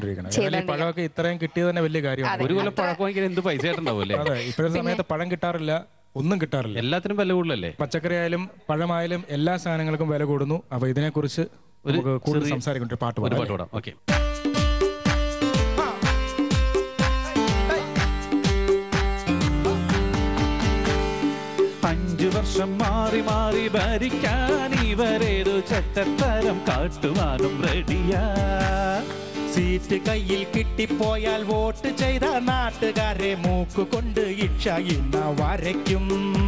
ചെയ്തുകൊണ്ടിരിക്കുന്നത് ഏതായാലും ഈ പഴമൊക്കെ ഇത്രയും കിട്ടിയത് തന്നെ വലിയ കാര്യമാണ് ഒരു കൊല്ലം പഴക്കം വാങ്ങിക്കാൻ എന്ത് പൈസ ആയിട്ടുണ്ടാവും അല്ലേ അതെ ഇപ്പോഴത്തെ സമയത്ത് പഴം കിട്ടാറില്ല ഒന്നും കിട്ടാറില്ല എല്ലാത്തിനും വില കൂടുതലല്ലേ പച്ചക്കറി ആയാലും പഴമായാലും എല്ലാ സാധനങ്ങൾക്കും വില കൂടുന്നു അപ്പൊ ഇതിനെക്കുറിച്ച് നമുക്ക് കൂടുതൽ സംസാരിക്കേണ്ട ഒരു പാട്ട് ഒരു പാടാം പാട്ട് പാടാം ഓക്കെ അഞ്ചു വർഷം മാറി മാറി ഭരിക്കാൻ ഇവരേതു ചെറ്റത്തരം കാട്ടുവാനും റെഡിയാ സീറ്റ് കയ്യിൽ കിട്ടിപ്പോയാൽ വോട്ട് ചെയ്ത നാട്ടുകാരെ മൂക്കുകൊണ്ട് ഇക്ഷ ഇന്ന വരയ്ക്കും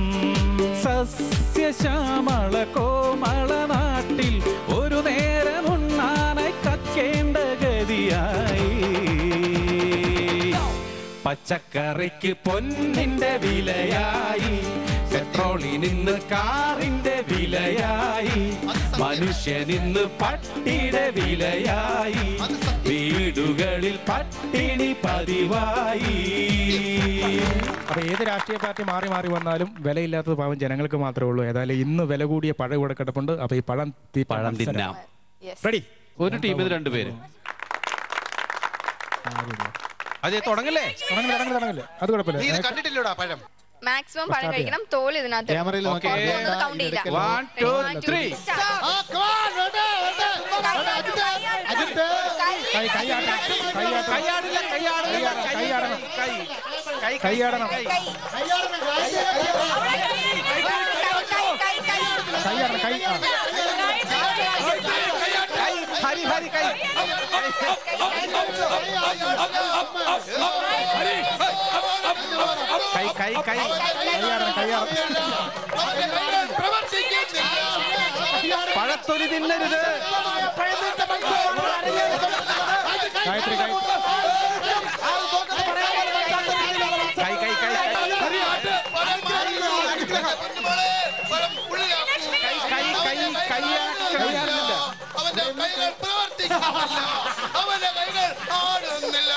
സസ്യശ്യാമള കോമള നാട്ടിൽ ഒരു നേരം ഉണ്ണാനായി കക്കേണ്ട ഗതിയായി പച്ചക്കറിക്ക് പൊന്നിന്റെ വിലയായി പെട്രോളിനിന്ന് കാറിന്റെ വിലയായി മനുഷ്യനിന്ന് പട്ടിയുടെ വിലയായി വീടുകളിൽ പട്ടിണി പതിവായി അപ്പൊ ഏത് രാഷ്ട്രീയ പാർട്ടി മാറി മാറി വന്നാലും വിലയില്ലാത്തത് പാവം ജനങ്ങൾക്ക് മാത്രമേ ഉള്ളൂ ഏതായാലും ഇന്ന് വില കൂടിയ പഴം ഇവിടെ കിടപ്പുണ്ട് അപ്പൊ ഈ പഴം പഴം തിന്നാം റെഡി ഒരു ടീമിൽ രണ്ടുപേര് അതെ തുടങ്ങല്ലേ തുടങ്ങില്ല തുടങ്ങില്ല തുടങ്ങില്ല അത് കുഴപ്പമില്ല നീ ഇത് കണ്ടിട്ടില്ലടാ പഴം മാക്സിമം പഴം കഴിക്കണം തോൽ ഇതിനകത്ത് ക്യാമറയിൽ നോക്കി കൗണ്ട് ചെയ്യില്ല One, two, three. ആ, come on, വേണ്ട, വേണ്ട, വേണ്ട, അജിത്ത്, അജിത്ത്. കൈ കൈയാടണം കൈയാടണം കൈയാടില്ല കൈയാടില്ല കൈയാടണം കൈ കൈയാടണം കയ്യാടണം, കൈയാടണം കൈ ആ. ഹരി ഹരി കൈ കൈ കൈ കൈ കൈയാടണം കൈയാടണം അവന്റെ കൈകൾ പ്രവർത്തിക്കുന്നില്ല. പഴത്തൊലി തിന്നരുത് ഗായത്രി ഗായത്രി കൈ കൈ കൈ പഴം മാറില്ല. പൊന്നുമോളെ, പഴം ഉള്ളിലാക്കൂ. കൈ കൈ കൈ കൈയാടുന്നില്ല അവന്റെ കൈകൾ പ്രവർത്തിക്കുന്നില്ല അവന്റെ കൈകൾ ആടുന്നില്ല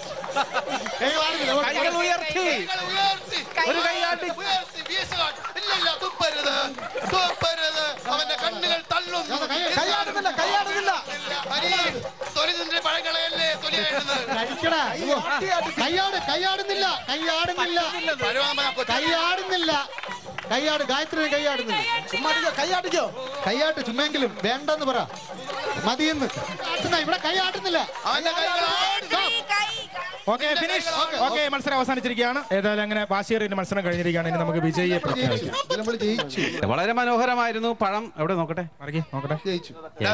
കൈകൾ ഉയർത്തി കൈകൾ ഉയർത്തി ഒരു കൈയാട്ടി ഉയർത്തി വീശുക ഇല്ലില്ല തുപ്പരുത് തുപ്പരുത് അവന്റെ കണ്ണുകൾ തള്ളുന്നു കൈയാടുന്നില്ല കൈയാടുന്നില്ല ഹരി തൊലിതിന്റെ പഴങ്ങളെയല്ലേ തൊലിയായിരുന്നത് കൈയാട് കൈയാടുന്നില്ല കൈയാടുന്നില്ല കൈയാടുന്നില്ല കൈയാട് ഗായത്രി കൈയാടുന്നില്ല ചുമ്മാ അടിക്കോ, കൈയാടിക്കോ കൈയാട്ട് ചുമ്മെങ്കിലും വേണ്ടെന്ന് പറ മതിയെന്ന് എന്നാ ഇവിടെ കൈയാട്ടുന്നില്ല അവന്റെ കൈകൾ ആടുന്നു ഓക്കെ ഫിനിഷ് ഓക്കെ മത്സരം അവസാനിച്ചിരിക്കുകയാണ് ഏതായാലും അങ്ങനെ വാശിയേറിയ മത്സരം കഴിഞ്ഞിരിക്കുകയാണ് ഇനി നമുക്ക് വിജയിയെ പ്രഖ്യാപിക്കാം ഇതിൽ നമ്മൾ ജയിച്ചു വളരെ മനോഹരമായിരുന്നു പഴം എവിടെ നോക്കട്ടെ മറിക്കി നോക്കട്ടെ ജയിച്ചു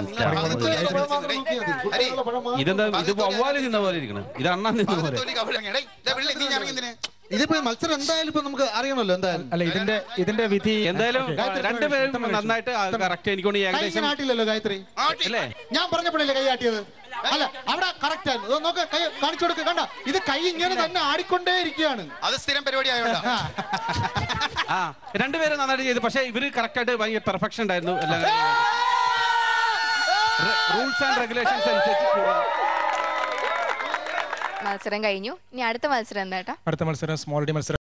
ഹരി ഇതെന്താ ഇത് വവ്വാല് തിന്ന പോലെ ഇരിക്കണം ഇത് അണ്ണാൻ തിന്ന പോലെ തൊലി കവിളങ്ങി വെള്ളി നീ ഇറങ്ങുന്നതിന് ഇതിപ്പോ ഈ മത്സരം എന്തായാലും ഇപ്പൊ നമുക്ക് അറിയണമല്ലോ എന്തായാലും അല്ല ഇതിന്റെ ഇതിന്റെ വിധി എന്തായാലും ഓക്കേ. രണ്ടുപേരും നന്നായിട്ട് കറക്റ്റ് എനിക്കൊണ്ട് കൈ ഏകദേശം ഇങ്ങനെ ആട്ടില്ലല്ലോ ഗായത്രി ആട്ടി അല്ലേ ഞാൻ പറഞ്ഞപ്പോഴല്ലേ കൈ ആട്ടിയത് അല്ല അവിടെ കറക്റ്റ് ആയിരുന്നു ഇതോ നോക്ക് കൈ കാണിച്ചു കൊടുക്ക കണ്ട ഇത് കൈ ഇങ്ങനെ തന്നെ ആടിക്കൊണ്ടേ ഇരിക്കുകയാണ് അത് സ്ഥിരം പരിപാടി ആയോണ്ടാ ആ രണ്ടുപേരും നന്നായിട്ട് ചെയ്തു പക്ഷേ ഇവര് കറക്റ്റ് ആയിട്ട് ഭയങ്കര പെർഫെക്ഷൻ ഉണ്ടായിരുന്നു എല്ലാം റൂൾസ് ആൻഡ് റെഗുലേഷൻസ് അനുസരിച്ച് കൂടുതൽ മത്സരം കഴിഞ്ഞു ഇനി അടുത്ത മത്സരം എന്താ അടുത്ത മത്സരം സ്മോൾ ഡി മത്സരം